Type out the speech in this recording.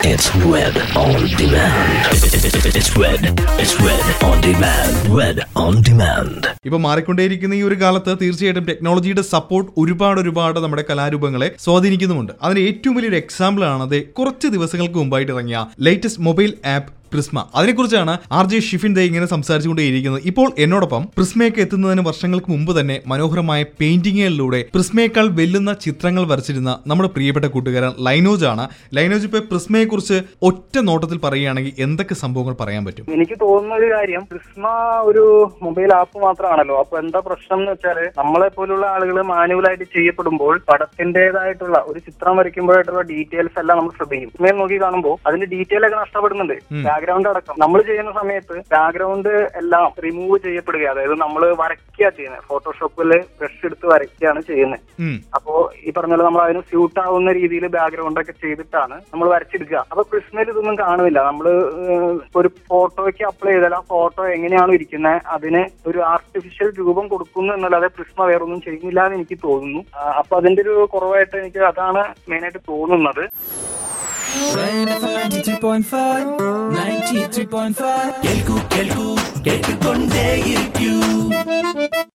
It's Red on Demand. It's Red. It's Red on Demand. Red on Demand. ഇപ്പൊ മാറിക്കൊണ്ടേയിരിക്കുന്ന ഈ ഒരു കാലത്ത് തീർച്ചയായിട്ടും ടെക്നോളജിയുടെ സപ്പോർട്ട് ഒരുപാട് ഒരുപാട് നമ്മുടെ കലാരൂപങ്ങളെ സ്വാധീനിക്കുന്നുമുണ്ട് അതിന് ഏറ്റവും വലിയൊരു എക്സാമ്പിൾ ആണ് അത് കുറച്ച് ദിവസങ്ങൾക്ക് മുമ്പായിട്ട് ഇറങ്ങിയ ലേറ്റസ്റ്റ് മൊബൈൽ ആപ്പ് പ്രിസ്മ അതിനെക്കുറിച്ചാണ് ആർ ജെ ഷിഫിൻ ദേ ഇങ്ങനെ സംസാരിച്ചുകൊണ്ടേയിരിക്കുന്നത് ഇപ്പോൾ എന്നോടൊപ്പം പ്രിസ്മയൊക്കെ എത്തുന്നതിന് വർഷങ്ങൾക്ക് മുമ്പ് തന്നെ മനോഹരമായ പെയിന്റിങ്ങുകളിലൂടെ പ്രിസ്മയേക്കാൾ വെല്ലുന്ന ചിത്രങ്ങൾ വരച്ചിരുന്ന നമ്മുടെ പ്രിയപ്പെട്ട കൂട്ടുകാരൻ ലൈനോജ് ആണ് ലൈനോജ് ഇപ്പൊ പ്രിസ്മയെ കുറിച്ച് ഒറ്റ നോട്ടത്തിൽ പറയുകയാണെങ്കിൽ എന്തൊക്കെ സംഭവങ്ങൾ പറയാൻ പറ്റും എനിക്ക് തോന്നുന്ന ഒരു കാര്യം പ്രിസ്മ ഒരു മൊബൈൽ ആപ്പ് മാത്രമാണല്ലോ അപ്പൊ എന്താ പ്രശ്നം എന്ന് വെച്ചാല് നമ്മളെ പോലുള്ള ആളുകൾ മാനുവലായിട്ട് ചെയ്യപ്പെടുമ്പോൾ പടത്തിന്റേതായിട്ടുള്ള ഒരു ചിത്രം വരയ്ക്കുമ്പോഴായിട്ടുള്ള ഡീറ്റെയിൽസ് എല്ലാം നമ്മൾ ശ്രദ്ധിക്കും ഇങ്ങനെ നോക്കി കാണുമ്പോൾ അതിന്റെ ഡീറ്റെയിൽ ഒക്കെ നഷ്ടപ്പെടുന്നുണ്ട് ബാക്ക്ഗ്രൗണ്ട് അടക്കം നമ്മൾ ചെയ്യുന്ന സമയത്ത് ബാക്ക്ഗ്രൗണ്ട് എല്ലാം റിമൂവ് ചെയ്യപ്പെടുക അതായത് നമ്മൾ വരയ്ക്കുക ചെയ്യുന്നത് ഫോട്ടോഷോപ്പിൽ ബ്രഷ് എടുത്ത് വരയ്ക്കുകയാണ് ചെയ്യുന്നത് ഉം. അപ്പോ ഈ പറഞ്ഞ പോലെ നമ്മൾ അതിന് സ്യൂട്ട് ആവുന്ന രീതിയിൽ ബാക്ക്ഗ്രൗണ്ട് ഒക്കെ ചെയ്തിട്ടാണ് നമ്മൾ വരച്ചെടുക്കുക അപ്പൊ ക്രിസ്മയിൽ ഇതൊന്നും കാണുന്നില്ല നമ്മൾ ഒരു ഫോട്ടോയ്ക്ക് അപ്ലൈ ചെയ്താൽ ആ ഫോട്ടോ എങ്ങനെയാണോ ഇരിക്കുന്നത് അതിന് ഒരു ആർട്ടിഫിഷ്യൽ രൂപം കൊടുക്കുന്നു എന്നല്ലാതെ പ്രിസ്മ വേറൊന്നും ചെയ്യുന്നില്ല എന്ന് എനിക്ക് തോന്നുന്നു ആ, അപ്പൊ അതിന്റെ ഒരു കുറവായിട്ട് എനിക്ക് അതാണ് മെയിനായിട്ട് തോന്നുന്നത് Rain FM 93.5 93.5 കേൾക്കൂ കേൾക്കൂ കേട്ടുകൊണ്ടേയിരിക്കൂ